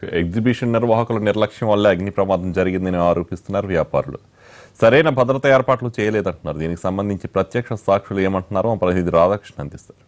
Exhibition నిర్వాహకుల నిర్లక్ష్యం వల్ల అగ్ని ప్రమాదం జరిగిందని ఆరోపిస్తున్నారు వ్యాపారులు సరైన భద్రతా ఏర్పాట్లు చేయలేదంటున్నారు దీనికి సంబంధించి ప్రత్యక్ష సాక్షులు ఏమంటున్నారో మా ప్రతినిధి రాధాకృష్ణ అందిస్తారు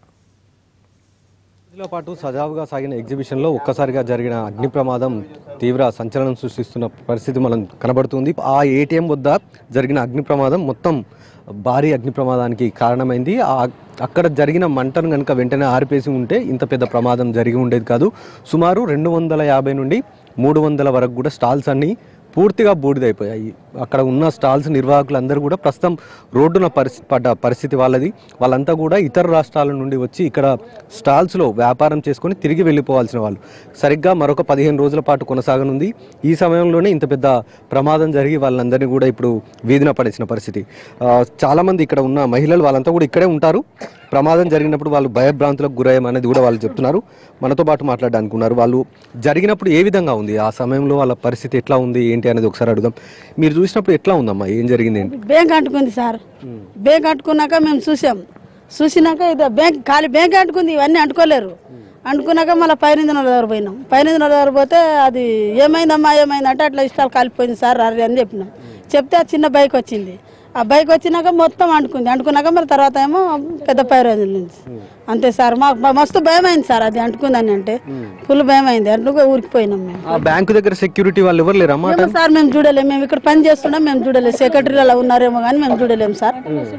రోజుల పాటు సజావుగా సాగిన ఎగ్జిబిషన్లో ఒక్కసారిగా జరిగిన అగ్ని ప్రమాదం తీవ్ర సంచలనం సృష్టిస్తున్న పరిస్థితి మనం కనబడుతుంది ఆ ఏటీఎం వద్ద జరిగిన అగ్ని ప్రమాదం మొత్తం భారీ అగ్ని ప్రమాదానికి కారణమైంది ఆ అక్కడ జరిగిన మంటను కనుక వెంటనే ఆరిపేసి ఉంటే ఇంత పెద్ద ప్రమాదం జరిగి ఉండేది కాదు సుమారు రెండు వందల యాభై నుండి మూడు వందల వరకు కూడా స్టాల్స్ అన్ని పూర్తిగా బూడిదైపోయాయి అక్కడ ఉన్న స్టాల్స్ నిర్వాహకులందరూ కూడా ప్రస్తుతం రోడ్డున పరిస్థితి పడ్డ పరిస్థితి వాళ్ళది వాళ్ళంతా కూడా ఇతర రాష్ట్రాల నుండి వచ్చి ఇక్కడ స్టాల్స్లో వ్యాపారం చేసుకొని తిరిగి వెళ్ళిపోవాల్సిన వాళ్ళు సరిగ్గా మరొక పదిహేను రోజుల పాటు కొనసాగనుంది ఈ సమయంలోనే ఇంత పెద్ద ప్రమాదం జరిగి వాళ్ళందరినీ కూడా ఇప్పుడు వీధిన పడేసిన పరిస్థితి ఆ, చాలామంది ఇక్కడ ఉన్న మహిళలు వాళ్ళంతా కూడా ఇక్కడే ఉంటారు ప్రమాదం జరిగినప్పుడు వాళ్ళు భయభ్రాంతులకు గురయ్యం అనేది కూడా వాళ్ళు చెప్తున్నారు మనతో పాటు మాట్లాడడానికి ఉన్నారు వాళ్ళు జరిగినప్పుడు ఏ విధంగా ఉంది ఆ సమయంలో వాళ్ళ పరిస్థితి ఎట్లా ఉంది ఏంటి అనేది ఒకసారి అడుగుదాం మీరు చూసినప్పుడు ఎట్లా ఉందమ్మా ఏం జరిగింది ఏంటి బ్యాంక్ అంటుకుంది సార్ బ్యాంక్ అంటుకున్నాక మేము చూసాం చూసినాక ఇది బ్యాంక్ ఖాళీ బ్యాంక్ అంటుకుంది ఇవన్నీ అంటుకోలేరు అంటుకున్నాక మళ్ళీ పైన దగ్గర పోయినాం పైన దగ్గర పోతే అది ఏమైందమ్మా ఏమైందంటే అట్లా ఇష్టాలు కాలిపోయింది సార్ అది అని చెప్పినాం చెప్తే ఆ చిన్న బైక్ వచ్చింది ఆ బైక్ వచ్చినాక మొత్తం అంటుకుంది అంటుకున్నాక మరి తర్వాత ఏమో పెద్ద పైరోజుల నుంచి అంతే సార్ మాకు బ- మస్తు భయం అయింది సార్ అది అంటుకుందని అంటే ఫుల్ భయం అయింది అంటుకు ఊరికిపోయినాం మేము ఆ బ్యాంకు దగ్గర సెక్యూరిటీ వాళ్ళు ఎవరు లేరమ్మా ఏమో సార్ మేము చూడలేము మేము ఇక్కడ పని చేస్తున్నాం మేము చూడలేము సెక్రటరీ అలా ఉన్నారేమో కానీ మేము చూడలేము సార్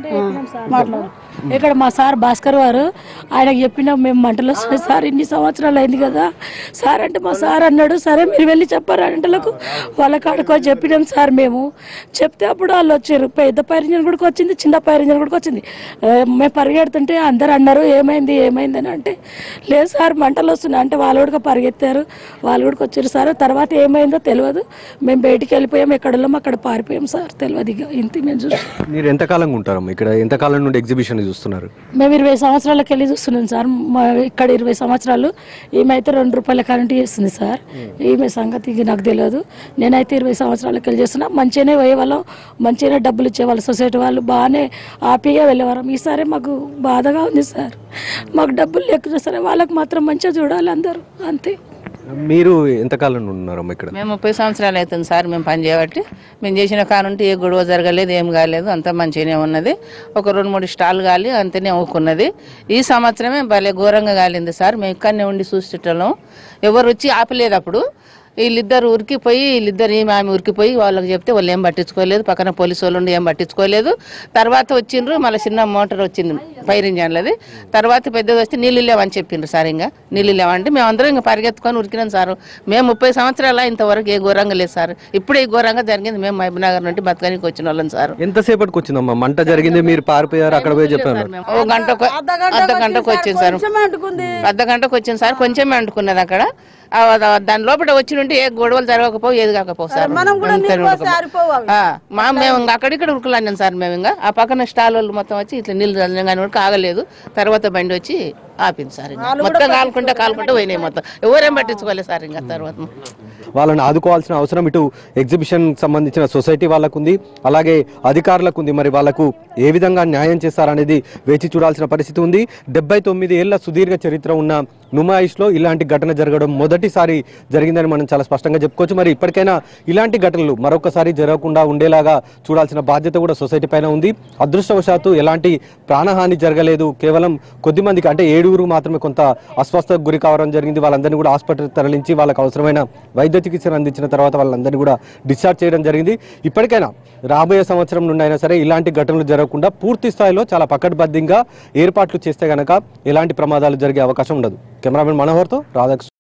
ఆ, మాట్లాడు ఇక్కడ మా సార్ భాస్కర్ వారు ఆయనకు చెప్పినాం మేము మంటలు వస్తున్నాయి సార్ ఇన్ని సంవత్సరాలు అయింది కదా సార్ అంటే మా సార్ అన్నాడు సరే మీరు వెళ్ళి చెప్పారు అంటలకు వాళ్ళ కాడకో చెప్పినాం సార్ మేము చెప్తే అప్పుడు వాళ్ళు వచ్చారు పెద్ద పైరింజన్ కూడా వచ్చింది చిన్న పైరింజన్ కూడా వచ్చింది ఆ, మేము పరిగెడుతుంటే అందరు అన్నారు ఏమైంది ఏమైంది అని అంటే లేదు సార్ మంటలు వస్తున్నాయి అంటే వాళ్ళు కూడా పరిగెత్తారు వాళ్ళు కూడా వచ్చారు సార్ తర్వాత ఏమైందో తెలియదు మేము బయటికి వెళ్ళిపోయాం ఎక్కడ ఉన్నాం అక్కడ పారిపోయాం సార్ తెలియదు ఇక ఇంత మేము చూసి మీరు ఎంతకాలంగా ఉంటారమ్మా ఇక్కడ ఎంతకాలం నుండి ఎగ్జిబిషన్ చూస్తున్నారు మేము ఇరవై సంవత్సరాలకు వెళ్ళి చూస్తున్నాం సార్ మా ఇక్కడ ఇరవై సంవత్సరాలు ఈమె అయితే రెండు రూపాయల కరెంట్ చేస్తుంది సార్ ఈమె సంగతి ఇక నాకు తెలియదు నేనైతే ఇరవై సంవత్సరాలకు వెళ్ళి చేస్తున్నా మంచిగానే పోయేవాళ్ళం మంచిగానే డబ్బులు ఇచ్చేవాళ్ళు సొసైటీ వాళ్ళు బాగానే హ్యాపీగా వెళ్ళేవాళ్ళం ఈసారి మాకు బాధగా ఉంది సార్ మాకు డబ్బులు లేకుండా సరే వాళ్ళకి మాత్రం మంచిగా చూడాలి అందరూ అంతే మీరు ఎంతకాలం నుండి ఉన్నారమ్మా ఇక్కడ మేము ముప్పై సంవత్సరాలు అవుతుంది సార్ మేము పని చేయబట్టి మేము చేసిన కానుంటే ఏ గొడవ జరగలేదు ఏం కాలేదు అంతా మంచిగానే ఉన్నది ఒక రెండు మూడు స్టాల్ కాలి అంతనే ఊకున్నది ఈ సంవత్సరమే భలే ఘోరంగా కాలింది సార్ మేము ఇక్కడనే ఉండి చూసేటోళ్ళం ఎవరు వచ్చి ఆపలేదు అప్పుడు వీళ్ళిద్దరు ఉరికిపోయి వీళ్ళిద్దరు ఏమి ఆమె ఉరికిపోయి వాళ్ళకి చెప్తే వాళ్ళు ఏం పట్టించుకోలేదు పక్కన పోలీసు వాళ్ళు ఉండి ఏం పట్టించుకోలేదు తర్వాత వచ్చిండ్రు మళ్ళీ చిన్న మోటార్ వచ్చింది ఫైర్ ఇంజన్లది తర్వాత పెద్దది వస్తే నీళ్ళు లేవని చెప్పిండ్రు సార్ ఇంకా నీళ్ళు లేవంటే మేము అందరం ఇంకా పరిగెత్తుకొని ఉరికినాం సార్ మేము ముప్పై సంవత్సరాల ఇంతవరకు ఏ ఘోరంగా లేదు సార్ ఇప్పుడే ఈ ఘోరంగా జరిగింది మేము మహబూబ్నగర్ నుండి బతకనికి వచ్చిన వాళ్ళం సార్ ఎంతసేపటికి వచ్చిందమ్మా మంట జరిగింది మీరు పారిపోయారు అక్కడ పోయి చెప్పారు మేము ఓ గంటకు అర్ధ గంటకు వచ్చింది సార్ కొంచెం అంటుకుంది అర్ధ గంటకు వచ్చింది సార్ కొంచెమే అంటుకున్నది అక్కడ ఆ, దా- దాని లోపల వచ్చి నుండి ఏ గొడవలు జరగకపోవు ఏది కాకపోవు సార్ మనం కూడా అంతే నీళ్ళు పోసి ఉడకపోవు. ఆరిపోవు అవి. ఆ, మా మేము ఇంకా అక్కడిక్కడ ఉరుకులాడినాం సార్ మేము ఇంకా ఆ పక్కన స్టాల్ వాళ్ళు మొత్తం వచ్చి ఇట్లా నీళ్ళు చల్లిన కానీ కూడా ఆగలేదు తర్వాత బండి వచ్చి ఆపింది సార్ ఇంకా. మొత్తం కాలుకుంటే కాలుకుంటే పోయినాయి మొత్తం ఎవరేం పట్టించుకోలేదు సార్ ఇంకా తర్వాత వాళ్ళని ఆదుకోవాల్సిన అవసరం ఇటు ఎగ్జిబిషన్ సంబంధించిన సొసైటీ వాళ్ళకు ఉంది అలాగే అధికారులకు ఉంది మరి వాళ్ళకు ఏ విధంగా న్యాయం చేస్తారనేది వేచి చూడాల్సిన పరిస్థితి ఉంది డెబ్బై తొమ్మిది ఏళ్ల సుదీర్ఘ చరిత్ర ఉన్న నుమాయిష్లో ఇలాంటి ఘటన జరగడం మొదటిసారి జరిగిందని మనం చాలా స్పష్టంగా చెప్పుకోవచ్చు మరి ఇప్పటికైనా ఇలాంటి ఘటనలు మరొకసారి జరగకుండా ఉండేలాగా చూడాల్సిన బాధ్యత కూడా సొసైటీ పైన ఉంది అదృష్టవశాత్తు ఎలాంటి ప్రాణహాని జరగలేదు కేవలం కొద్ది మందికి అంటే ఏడుగురు మాత్రమే కొంత అస్వస్థతకు గురి కావడం జరిగింది వాళ్ళందరినీ కూడా హాస్పిటల్ తరలించి వాళ్ళకి అవసరమైన వైద్య చికిత్సను అందించిన తర్వాత వాళ్ళందరినీ కూడా డిశ్చార్జ్ చేయడం జరిగింది ఇప్పటికైనా రాబోయే సంవత్సరం నుండి అయినా సరే ఇలాంటి ఘటనలు జరగకుండా పూర్తి స్థాయిలో చాలా పకడ్బందీగా ఏర్పాట్లు చేస్తే గనక ఎలాంటి ప్రమాదాలు జరిగే అవకాశం ఉండదు కెమెరామెన్ మనోహర్తో రాధాకృష్ణ